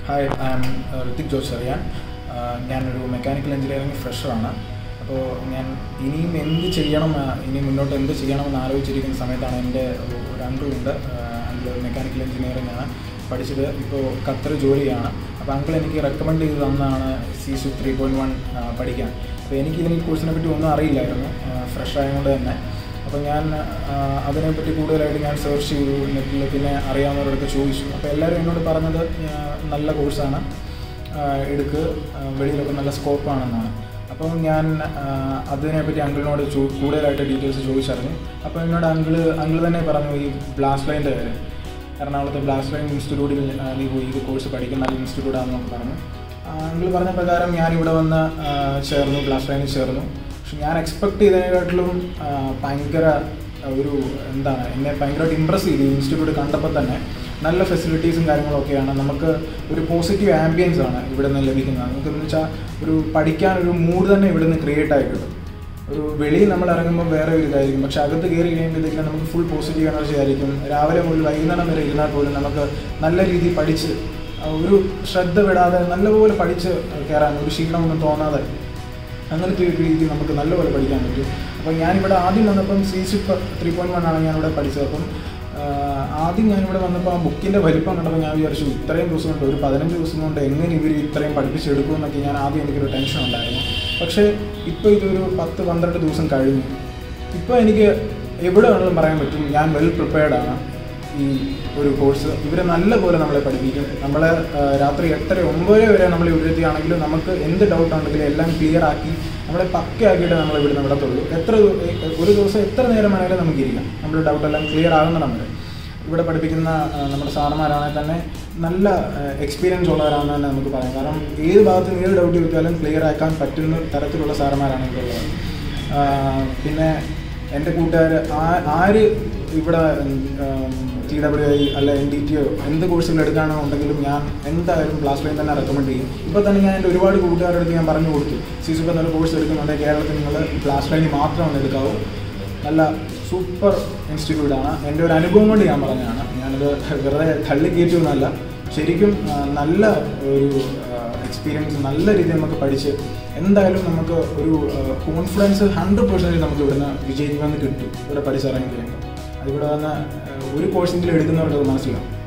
hi I'm Hrithik Jose അറിയാൻ ഞാനൊരു mechanical engineering ഫ്രഷറാണ് അപ്പോൾ ഞാൻ ഇനിയും എന്ത് ചെയ്യണം ആ, ഇനി മുന്നോട്ട് എന്ത് ചെയ്യണമെന്ന് ആലോചിച്ചിരിക്കുന്ന സമയത്താണ് എൻ്റെ ഒരു അങ്കിളുണ്ട് അങ്കിൾ മെക്കാനിക്കൽ എഞ്ചിനീയറിംഗ് ആണ് പഠിച്ചത് ഇപ്പോൾ ഖത്തർ ജോലിയാണ് അപ്പോൾ അങ്കിൾ എനിക്ക് റെക്കമെൻഡ് ചെയ്ത് തന്നാണ് സി സു ത്രീ പോയിൻറ്റ് വൺ പഠിക്കാൻ അപ്പോൾ എനിക്ക് ഇതിനെ കോഴ്സിനെ പറ്റി ഒന്നും അറിയില്ലായിരുന്നു ഫ്രഷ് ആയതുകൊണ്ട് തന്നെ അപ്പോൾ ഞാൻ ആ, അതിനെപ്പറ്റി കൂടുതലായിട്ട് ഞാൻ സെർച്ച് ചെയ്തു നെറ്റിൽ പിന്നെ അറിയാവുന്നവരോടൊക്കെ ചോദിച്ചു അപ്പോൾ എല്ലാവരും എന്നോട് പറഞ്ഞത് ആ, നല്ല കോഴ്സാണ് എടുക്ക് ആ, വെളിയിലൊക്കെ നല്ല സ്കോപ്പാണെന്നാണ് അപ്പം ഞാൻ ആ, അതിനെപ്പറ്റി അങ്കിളിനോട് ചോ കൂടുതലായിട്ട് ഡീറ്റെയിൽസ് ചോദിച്ചറിഞ്ഞു അപ്പോൾ എന്നോട് അങ്കിള് അങ്കിള് തന്നെ പറഞ്ഞു ഈ ബ്ലാസ്റ്റ് ലൈൻ്റെ കാര്യം എറണാകുളത്തെ ബ്ലാസ്റ്റ് ലൈൻ ഇൻസ്റ്റിറ്റ്യൂട്ടിൽ ആ, നീ പോയി ഇത് കോഴ്സ് പഠിക്കുന്ന നല്ല ഇൻസ്റ്റിറ്റ്യൂട്ടാണെന്നൊക്കെ പറഞ്ഞു അങ്കിൾ പറഞ്ഞ പ്രകാരം ഞാൻ ഇവിടെ വന്ന് ആ, ചേർന്നു ബ്ലാസ്റ്റ് ലൈനിൽ ചേർന്നു പക്ഷെ ഞാൻ എക്സ്പെക്ട് ചെയ്തതിനെക്കാട്ടിലും ആ, ഭയങ്കര ഒരു എന്താണ് എന്നെ ഭയങ്കരമായിട്ട് ഇമ്പ്രസ് ചെയ്തു ഇൻസ്റ്റിറ്റ്യൂട്ട് കണ്ടപ്പോൾ തന്നെ നല്ല ഫെസിലിറ്റീസും കാര്യങ്ങളൊക്കെയാണ് നമുക്ക് ഒരു പോസിറ്റീവ് ആംബിയൻസ് ആണ് ഇവിടെ നിന്ന് ലഭിക്കുന്നത് നമുക്ക് എന്ന് വെച്ചാൽ ഒരു പഠിക്കാൻ ഒരു മൂഡ് തന്നെ ഇവിടെ നിന്ന് ക്രിയേറ്റ് ആയി കിട്ടും ഒരു വെളിയിൽ നമ്മൾ ഇറങ്ങുമ്പോൾ വേറെ ഒരു ഇതായിരിക്കും പക്ഷെ അകത്ത് കയറി കഴിയുമ്പോഴത്തേക്കും നമുക്ക് ഫുൾ പോസിറ്റീവ് എനർജി ആയിരിക്കും രാവിലെ മുതൽ വൈകുന്നേരം വരെ ഇരുന്നാൽ പോലും നമുക്ക് നല്ല രീതിയിൽ പഠിച്ച് ആ, ഒരു ശ്രദ്ധ വിടാതെ നല്ലപോലെ പഠിച്ച് കയറാൻ ഒരു ക്ഷീണമൊന്നും തോന്നാതെ അങ്ങനത്തെ ഒരു രീതിയിൽ നമുക്ക് നല്ലപോലെ പഠിക്കാൻ പറ്റും അപ്പം ഞാനിവിടെ ആദ്യം വന്നപ്പം സി സിപ്പ് ത്രീ പോയിൻറ്റ് വൺ ആണ് ഞാനിവിടെ പഠിച്ചത് അപ്പം ആ, ആദ്യം ഞാനിവിടെ വന്നപ്പോൾ ആ ബുക്കിൻ്റെ വലിപ്പം കണ്ടപ്പോൾ ഞാൻ വിചാരിച്ചു ഇത്രയും ദിവസം കൊണ്ട് ഒരു പതിനഞ്ച് ദിവസം കൊണ്ട് എങ്ങനെ ഇവർ ഇത്രയും പഠിപ്പിച്ചെടുക്കും എന്നൊക്കെ ഞാൻ ആദ്യം എനിക്കൊരു ടെൻഷൻ ഉണ്ടായിരുന്നു പക്ഷേ ഇപ്പോൾ ഇതൊരു പത്ത് പന്ത്രണ്ട് ദിവസം കഴിഞ്ഞു ഇപ്പോൾ എനിക്ക് എവിടെ വേണമെങ്കിലും പറയാൻ പറ്റും ഞാൻ വെൽ പ്രിപ്പയർഡ് ആണ് ഈ ഒരു കോഴ്സ് ഇവരെ നല്ലപോലെ നമ്മളെ പഠിപ്പിക്കും നമ്മളെ ആ, രാത്രി എട്ടര ഒമ്പത് വരെ നമ്മൾ ഇവിടെ എത്തിയാണെങ്കിലും നമുക്ക് എന്ത് ഡൗട്ട് ഉണ്ടെങ്കിലും എല്ലാം ക്ലിയർ ആക്കി നമ്മളെ പക്കയാക്കിയിട്ട് നമ്മൾ ഇവിടെ വിടത്തുള്ളൂ എത്ര ദി- എ- ഒരു ദിവസം എത്ര നേരം വേണമെങ്കിലും നമുക്ക് ഇരിക്കാം നമ്മുടെ ഡൗട്ട് എല്ലാം ക്ലിയർ ആകുന്നിടം വരെ ഇവിടെ പഠിപ്പിക്കുന്ന ആ, നമ്മുടെ സാറന്മാരാണെങ്കിൽ തന്നെ നല്ല എക്സ്പീരിയൻസ് ഉള്ളവരാണെന്ന് തന്നെ നമുക്ക് പറയാം കാരണം ഏത് ഭാഗത്ത് നിന്ന് ഏത് ഡൗട്ട് ചോദിച്ചാലും ക്ലിയർ ആക്കാൻ പറ്റുന്ന തരത്തിലുള്ള സാറന്മാരാണ് ഇവിടെ ഉള്ളത് ആ, പിന്നെ എൻ്റെ കൂട്ടുകാർ ആര് ഇവിടെ ടി ഡബ്ല്യു ഐ അല്ല എൻ ഡി ടി ഒ എന്ത് കോഴ്സുകൾ എടുക്കുകയാണെന്നുണ്ടെങ്കിലും ഞാൻ എന്തായാലും ക്ലാസ് ലൈൻ തന്നെ റെക്കമെൻഡ് ചെയ്യും ഇപ്പോൾ തന്നെ ഞാൻ എൻ്റെ ഒരുപാട് കൂട്ടുകാരുടെ അടുത്ത് ഞാൻ പറഞ്ഞു കൊടുത്തു സി സി നല്ല കോഴ്സ് എടുക്കുന്നുണ്ടെങ്കിൽ കേരളത്തിൽ നിങ്ങൾ ക്ലാസ് ലൈനിൽ മാത്രമാണ് എടുക്കാവൂ നല്ല സൂപ്പർ ഇൻസ്റ്റിറ്റ്യൂട്ടാണ് എൻ്റെ ഒരു അനുഭവം കൊണ്ട് ഞാൻ പറഞ്ഞതാണ് ഞാനത് വെറുതെ തള്ളി കയറ്റുമെന്നല്ല ശരിക്കും ആ, നല്ല ഒരു എക്സ്പീരിയൻസ് നല്ല രീതിയിൽ നമുക്ക് പഠിച്ച് എന്തായാലും നമുക്ക് ഒരു കോൺഫിഡൻസ് ഹൺഡ്രഡ് പെർസെൻറ്റേജ് നമുക്ക് ഇവിടുന്ന് വിജയിക്കുമെന്ന് കിട്ടും ഇവിടെ പഠിച്ചിറങ്ങി കഴിയുമ്പോൾ അതിവിടെ വന്ന് ആ, ഒരു കോഴ്സെങ്കിലും എടുക്കുന്നവർക്ക് അത് മനസ്സിലാവും